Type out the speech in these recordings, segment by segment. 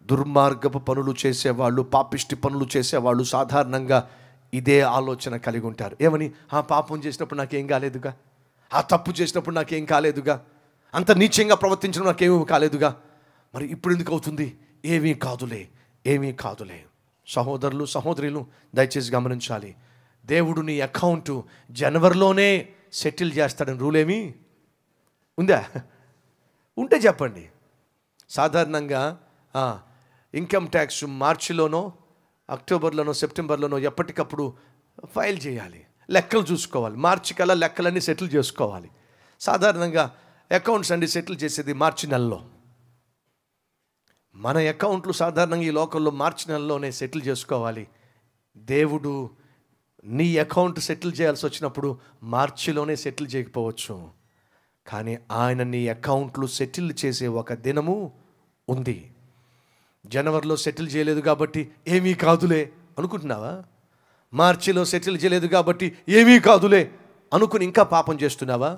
దుర్మార్గపు పనులు చేసేవాళ్ళు పాపిష్టి పనులు చేసేవాళ్ళు సాధారణంగా ఇదే ఆలోచన కలిగి ఉంటారు ఏమని ఆ పాపం చేసినప్పుడు నాకేం కాలేదుగా ఆ తప్పు చేసినప్పుడు నాకేం కాలేదుగా అంత నీచంగా ప్రవర్తించడం నాకేమీ కాలేదుగా మరి ఇప్పుడు ఎందుకు అవుతుంది ఏమీ కాదులే ఏమీ కాదులే సహోదరులు సహోదరులు దయచేసి గమనించాలి దేవుడు నీ అకౌంట్ జనవరిలోనే సెటిల్ చేస్తాడని రూల్ ఏమీ ఉందా ఉంటే చెప్పండి సాధారణంగా ఆ, ఇన్కమ్ ట్యాక్స్ మార్చిలోనో అక్టోబర్లోనో సెప్టెంబర్లోనో ఎప్పటికప్పుడు ఫైల్ చేయాలి లెక్కలు చూసుకోవాలి మార్చి కల్లా లెక్కలన్నీ సెటిల్ చేసుకోవాలి సాధారణంగా అకౌంట్స్ అన్ని సెటిల్ చేసేది మార్చి నెలలో మన అకౌంట్లు సాధారణంగా ఈ లోకల్లో మార్చి నెలలోనే సెటిల్ చేసుకోవాలి దేవుడు నీ అకౌంట్ సెటిల్ చేయాల్సి వచ్చినప్పుడు మార్చిలోనే సెటిల్ చేయకపోవచ్చు కానీ ఆయన నీ అకౌంట్లు సెటిల్ చేసే ఒక దినము ఉంది జనవరిలో సెటిల్ చేయలేదు కాబట్టి ఏమీ కాదులే అనుకుంటున్నావా మార్చిలో సెటిల్ చేయలేదు కాబట్టి ఏమీ కాదులే అనుకుని ఇంకా పాపం చేస్తున్నావా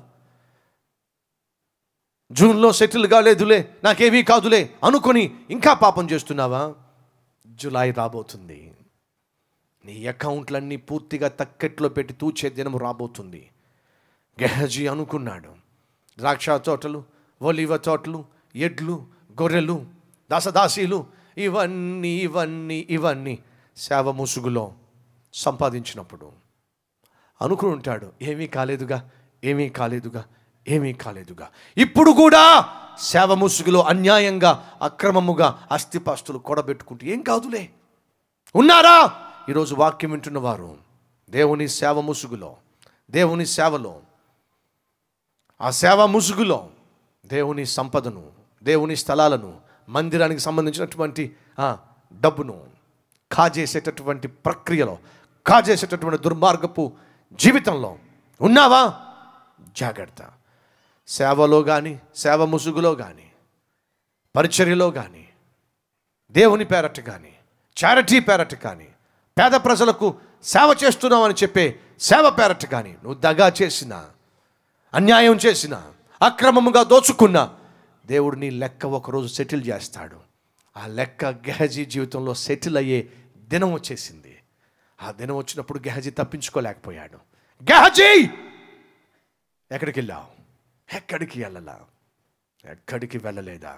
జూన్లో సెటిల్ కాలేదులే నాకేమీ కాదులే అనుకొని ఇంకా పాపం చేస్తున్నావా జులై రాబోతుంది నీ అకౌంట్లన్నీ పూర్తిగా తక్కెట్లో పెట్టి తూచే దినం రాబోతుంది గెహజీ అనుకున్నాడు ద్రాక్ష తోటలు ఒలివ తోటలు ఎడ్లు గొర్రెలు దాసదాసీలు ఇవన్నీ ఇవన్నీ ఇవన్నీ సేవ ముసుగులో సంపాదించినప్పుడు అనుకుని ఉంటాడు ఏమీ కాలేదుగా ఏమీ కాలేదుగా ఏమీ కాలేదుగా ఇప్పుడు కూడా సేవ ముసుగులో అన్యాయంగా అక్రమముగా అస్థిపాస్తులు కూడబెట్టుకుంటూ ఏం కాదులే ఉన్నారా ఈరోజు వాక్యం వింటున్న వారు దేవుని సేవ ముసుగులో దేవుని సేవలో ఆ సేవ ముసుగులో దేవుని సంపదను దేవుని స్థలాలను మందిరానికి సంబంధించినటువంటి ఆ, డబ్బును కాజేసేటటువంటి ప్రక్రియలో కాజేసేటటువంటి దుర్మార్గపు జీవితంలో ఉన్నావా జాగ్రత్త సేవలో కానీ సేవ ముసుగులో కానీ పరిచర్యలో కానీ దేవుని పేరట కానీ చారిటీ పేరట కానీ పేద ప్రజలకు సేవ చేస్తున్నామని చెప్పే సేవ పేరట కానీ నువ్వు దగా చేసినా అన్యాయం చేసిన అక్రమముగా దోచుకున్నా దేవుడు నీ లెక్క ఒకరోజు సెటిల్ చేస్తాడు ఆ లెక్క గెహజీ జీవితంలో సెటిల్ అయ్యే దినం వచ్చేసింది ఆ దినం వచ్చినప్పుడు గెహజీ తప్పించుకోలేకపోయాడు గెహజీ ఎక్కడికి వెళ్ళావు ఎక్కడికి వెళ్ళలా ఎక్కడికి వెళ్ళలేదా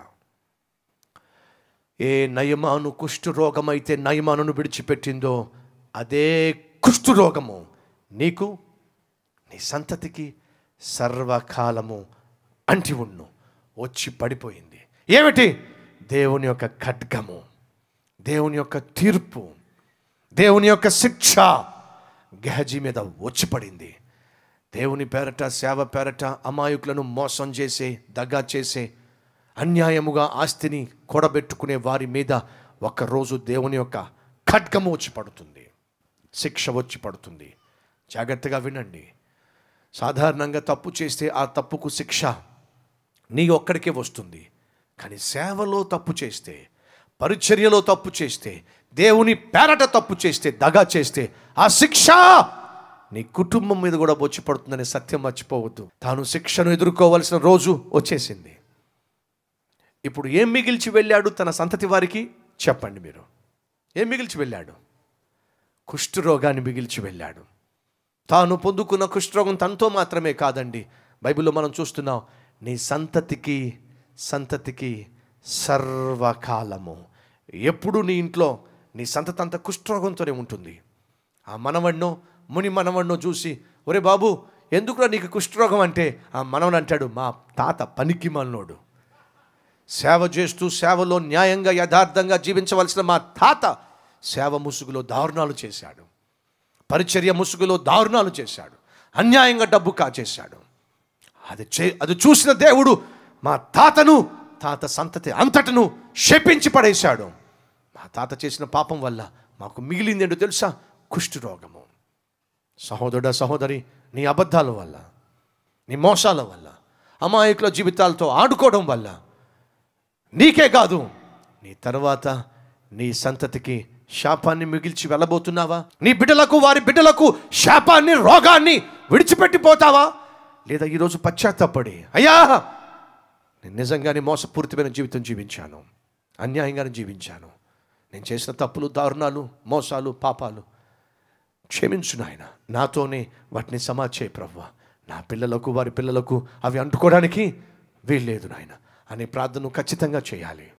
ఏ నయమాను కుష్ఠరోగమైతే నయమానును విడిచిపెట్టిందో అదే కుష్ఠరోగము నీకు నీ సంతతికి సర్వకాలము అంటి ఉన్ను వచ్చి పడిపోయింది ఏమిటి దేవుని యొక్క ఖడ్గము దేవుని యొక్క తీర్పు దేవుని యొక్క శిక్ష గెహజీ మీద వచ్చి పడింది దేవుని పేరట సేవ పేరట అమాయకులను మోసం చేసే దగా చేసే అన్యాయముగా ఆస్తిని కూడబెట్టుకునే వారి మీద ఒకరోజు దేవుని యొక్క ఖడ్గము వచ్చి పడుతుంది శిక్ష వచ్చి పడుతుంది జాగ్రత్తగా వినండి సాధారణంగా తప్పు చేస్తే ఆ తప్పుకు శిక్ష నీ ఒక్కడికే వస్తుంది కానీ సేవలో తప్పు చేస్తే పరిచర్యలో తప్పు చేస్తే దేవుని పేరట తప్పు చేస్తే దగా చేస్తే ఆ శిక్ష నీ కుటుంబం మీద కూడా వచ్చి పడుతుందనే సత్యం మర్చిపోవద్దు తాను శిక్షను ఎదుర్కోవలసిన రోజు వచ్చేసింది ఇప్పుడు ఏం మిగిల్చి వెళ్ళాడు తన సంతతి వారికి చెప్పండి మీరు ఏం మిగిల్చి వెళ్ళాడు కుష్ఠరోగాన్ని మిగిల్చి వెళ్ళాడు తాను పొందుకున్న కుష్ఠరోగం తనతో మాత్రమే కాదండి బైబిల్లో మనం చూస్తున్నాం నీ సంతతికి సంతతికి సర్వకాలము ఎప్పుడు నీ ఇంట్లో నీ సంతతి అంత కుష్ఠరోగంతోనే ఉంటుంది ఆ మనవణ్ణో ముని మనవణ్ణో చూసి ఒరే బాబు ఎందుకురా నీకు కుష్ఠరోగం అంటే ఆ మనవడు అంటాడు మా తాత పనికి మన్నోడు సేవ చేస్తూ సేవలో న్యాయంగా యథార్థంగా జీవించవలసిన మా తాత సేవ ముసుగులో దారుణాలు చేశాడు పరిచర్య ముసుగులో దారుణాలు చేశాడు అన్యాయంగా డబ్బు కాచేశాడు అది చే అది చూసిన దేవుడు మా తాతను తాత సంతతి అంతటను శపించి పడేశాడు మా తాత చేసిన పాపం వల్ల మాకు మిగిలింది ఏంటో తెలుసా కుష్ఠరోగము సహోదరుడ సహోదరి నీ అబద్ధాల వల్ల నీ మోసాల వల్ల అమాయకుల జీవితాలతో ఆడుకోవడం వల్ల నీకే కాదు నీ తర్వాత నీ సంతతికి శాపాన్ని మిగిల్చి వెళ్ళబోతున్నావా నీ బిడ్డలకు వారి బిడ్డలకు శాపాన్ని రోగాన్ని విడిచిపెట్టిపోతావా లేదా ఈరోజు పశ్చాత్తాపడి అయ్యా నేను నిజంగానే మోసపూరితమైన జీవితం జీవించాను అన్యాయంగానే జీవించాను నేను చేసిన తప్పులు దారుణాలు మోసాలు పాపాలు క్షమించు నాయన నాతోనే వాటిని సమాచే ప్రవ్వ నా పిల్లలకు వారి పిల్లలకు అవి అంటుకోవడానికి వీల్లేదు నాయన అనే ప్రార్థన ఖచ్చితంగా చేయాలి